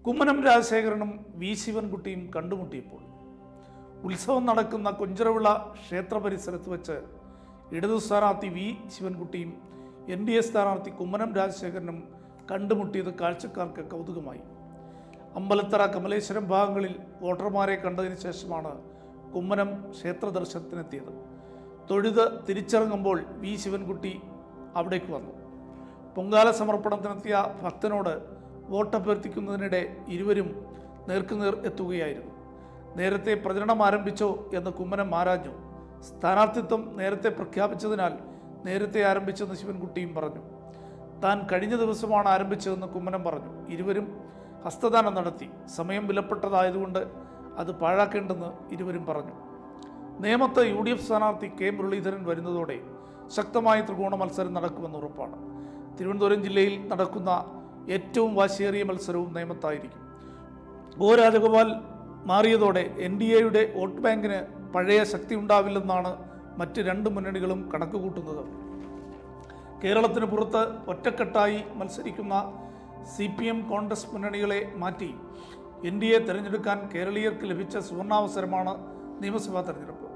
Kummanam രാജശേഖരനും V ശിവൻകുട്ടിയും കണ്ടുമുട്ടിയപ്പോൾ ഉത്സവം നടക്കുന്ന കൊഞ്ചരവിള ക്ഷേത്ര പരിസരത്ത് വെച്ച് ഇടതു സ്ഥാനാർത്ഥി വി ശിവൻകുട്ടിയും എൻ ഡി എ സ്ഥാനാർത്ഥി കുമ്മനം രാജശേഖരനും കണ്ടുമുട്ടിയത് കാഴ്ചക്കാർക്ക് കൗതുകമായി അമ്പലത്തറ കമലേശ്വരം ഭാഗങ്ങളിൽ വോട്ടർമാരെ കണ്ടതിന് ശേഷമാണ് കുമ്മനം ക്ഷേത്ര ദർശനത്തിനെത്തിയത് തൊഴുത് തിരിച്ചിറങ്ങുമ്പോൾ വി ശിവൻകുട്ടി അവിടേക്ക് വന്നു പൊങ്കാല സമർപ്പണത്തിനെത്തിയ ഭക്തനോട് വോട്ടഭ്യർത്ഥിക്കുന്നതിനിടെ ഇരുവരും നേർക്കുനേർ എത്തുകയായിരുന്നു നേരത്തെ പ്രചരണം ആരംഭിച്ചോ എന്ന് കുമ്മനം ആരാഞ്ഞു സ്ഥാനാർത്ഥിത്വം നേരത്തെ പ്രഖ്യാപിച്ചതിനാൽ നേരത്തെ ആരംഭിച്ചെന്ന് ശിവൻകുട്ടിയും പറഞ്ഞു താൻ കഴിഞ്ഞ ദിവസമാണ് ആരംഭിച്ചതെന്ന് കുമ്മനം പറഞ്ഞു ഇരുവരും ഹസ്തദാനം നടത്തി സമയം വിലപ്പെട്ടതായതുകൊണ്ട് അത് പാഴാക്കേണ്ടെന്ന് ഇരുവരും പറഞ്ഞു നേമത്ത് യു ഡി എഫ് സ്ഥാനാർത്ഥി കെ മുരളീധരൻ വരുന്നതോടെ ശക്തമായ ത്രികോണ മത്സരം നടക്കുമെന്ന് ഉറപ്പാണ് തിരുവനന്തപുരം ജില്ലയിൽ നടക്കുന്ന ഏറ്റവും വാശിയേറിയ മത്സരവും നേമത്തായിരിക്കും ഒ രാജഗോപാൽ മാറിയതോടെ എൻ ഡി എയുടെ വോട്ട് ബാങ്കിന് പഴയ ശക്തി ഉണ്ടാവില്ലെന്നാണ് മറ്റ് രണ്ട് മുന്നണികളും കണക്കുകൂട്ടുന്നത് കേരളത്തിന് പുറത്ത് ഒറ്റക്കെട്ടായി മത്സരിക്കുന്ന സി പി എം കോൺഗ്രസ് മുന്നണികളെ മാറ്റി എൻ ഡി എ തെരഞ്ഞെടുക്കാൻ കേരളീയർക്ക് ലഭിച്ച സുവർണാവസരമാണ് നിയമസഭാ തെരഞ്ഞെടുപ്പ്